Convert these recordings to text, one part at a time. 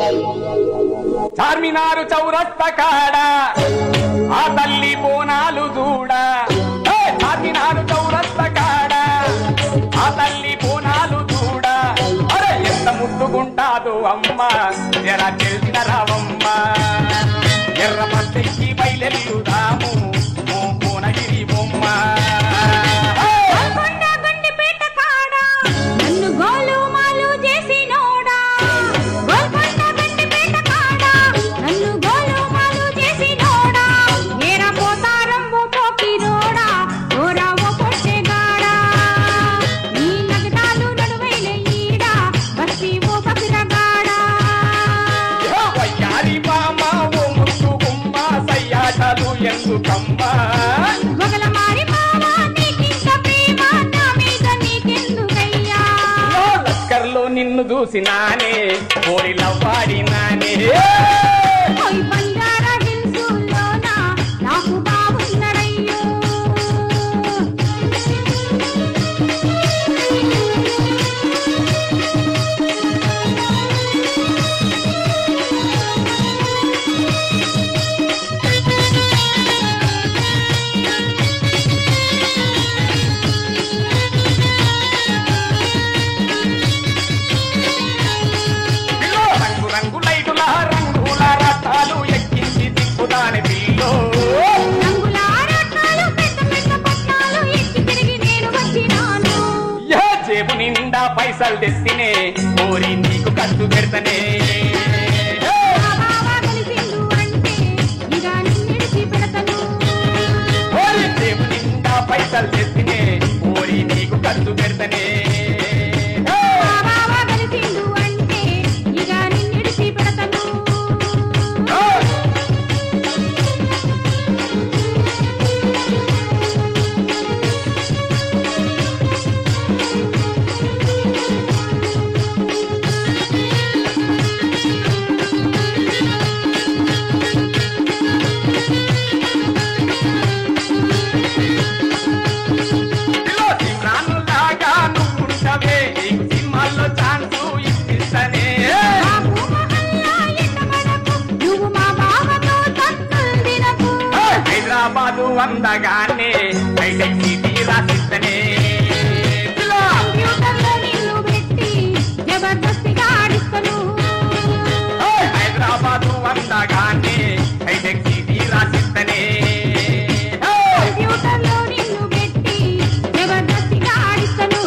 చార్మినారు చౌరస్త కాడ ఆ తల్లి బోనాలు చూడ ఏ, చార్మినారు చౌరస్త కాడ ఆ తల్లి బోనాలు చూడ అరే ఎంత ముద్దుగుంటాదు అమ్మ ఎరా తెలిసిన రావమ్మ ఎర్ర పట్టెక్కి బయలెల్లుదాము ఓ కోనగిరి బొమ్మ గోల్కొండ గండిపేట కాడ నన్ను గోలు మాలు చేసినోడా గోల్కొండ గండిపేట కాడ నన్ను గోలు మాలు చేసినోడా ఏరా పోతారం ఓ పోకిరోడా ఓరా ఓ పొట్టెగాడా నీ నగదాలు నడువైన ఈడ బస్తి ఓ బకిరగాడా వయ్యారి మామ ఓ ముద్దు గుమ్మ సయ్యాటలు ఎందుకమ్మా గొగల మారి మావా నీకింత ప్రేమ నా మీద నీకెందుకయ్యా ఓ లక్కర్లో నిన్ను చూసినానే కోరిలవ్వాడినానే ఓయ్ బంజారా హిల్సుల్లోన నాకు బాగున్నడయ్యో పిల్లో రంగు రంగు లైటుల రంగుల రథాలు ఎక్కించి తిప్పుతానే పిల్లో రంగుల రత్నాలు పెద్ద పెద్ద పట్నాలు ఎక్కి తిరిగి నేను వచ్చినాను ఏ జేబు నిండా పైసలు తెస్తినే కోరి నీకు ఖర్చు పెడతనే నా బావ కలిసిండు అంటే ఇక నిన్నిడిచి పెడతను కోరి జేబు నిండా పైసలు తెస్తినే కోరి నీకు ఖర్చు పెడతనే నా బావ కలిసిండు అంటే ఇక నిన్నిడిచి పెడతను పిల్లో సిమ్రాను లాగా నువ్వుంటవే నీకు సినిమాల్లో ఛాన్సు ఇప్పిస్తనే బాబు మహల్లా ఎక్కబడకు నువ్వు మా బావతో తన్నులు తినకు హైదరాబాదు అందగానే హైటెక్ సిటీ రాసిస్తనే పిల్లో కంప్యూటర్లో నిన్ను పెట్టి జబర్దస్తిగా ఆడిస్తను హైదరాబాదు అందగానే హైటెక్ సిటీ రాసిస్తనే కంప్యూటర్లో నిన్ను పెట్టి జబర్దస్తిగా ఆడిస్తను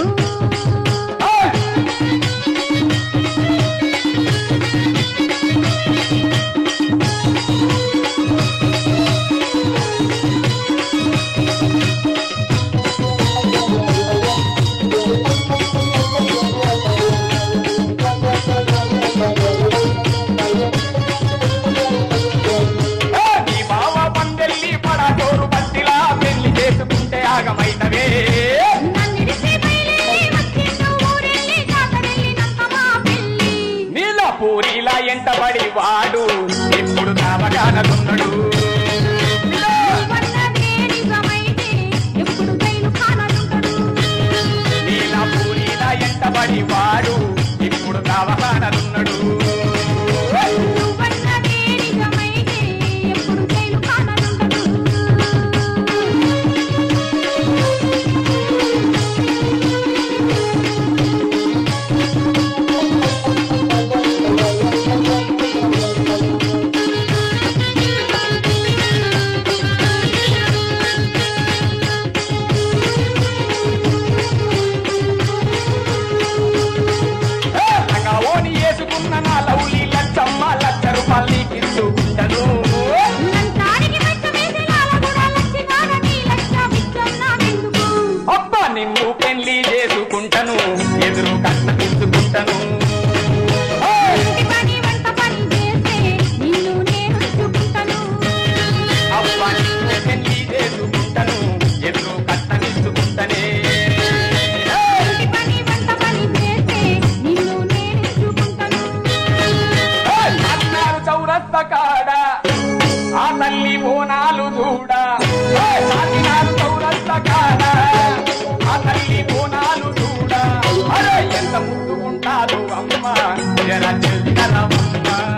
నీ బావ పందెల్లి పడచోరు బట్టిలా పెళ్లి చేసుకుంటే ఆగమైనవే నన్నిడిసి బయలుదేరి వచ్చిండు ఊరెళ్ళి జాతరెళ్ళినంత మా పెళ్ళి నీల పూరిలా ఎంటబడి వాడు ఎప్పుడు కావగానదున్నడు నువ్వన్నదే నిజమైతే ఎప్పుడు జైలు కానలుంటడు నీల పూరిలా ఎంటబడి వాడు ఇప్పుడు కావగానదున్నడు నువ్వన్నదే నిజమైతే ఎప్పుడు జైలు కానలుంటడు ఓని వేసుకున్న నా లౌలి లచ్చమ్మ లచ్చ రూపాయలు నీకిందుకుంటను లంచానికి మెచ్చమేసి లాలగూడ లచ్చినాడ నీ లక్ష బిచ్చం నాకెందుకు అబ్బా నిన్ను పెళ్లి చేసుకుంటను ఎదురు కట్న తీసుకుంటను ఇంటి పని వంట పని చేస్తే నిన్ను నేను ఉంచుకుంటాను అబ్బా నిన్ను పెళ్లి చేసుకుంటను ఎదురు కట్న తీసుకుంటనే ఇంటి పని వంట పని చేస్తే నిన్ను నేను ఉంచుకుంటాను చార్మినారు చౌరస్త కాడ ఆ తల్లి బోనాలు చూడ చార్మినారు చౌరస్త కాడ ఆ తల్లి బోనాలు చూడ అరే ఎంత ముద్దుకుంటారు అమ్మ జర చెల్లి రమ్మ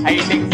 హైటెక్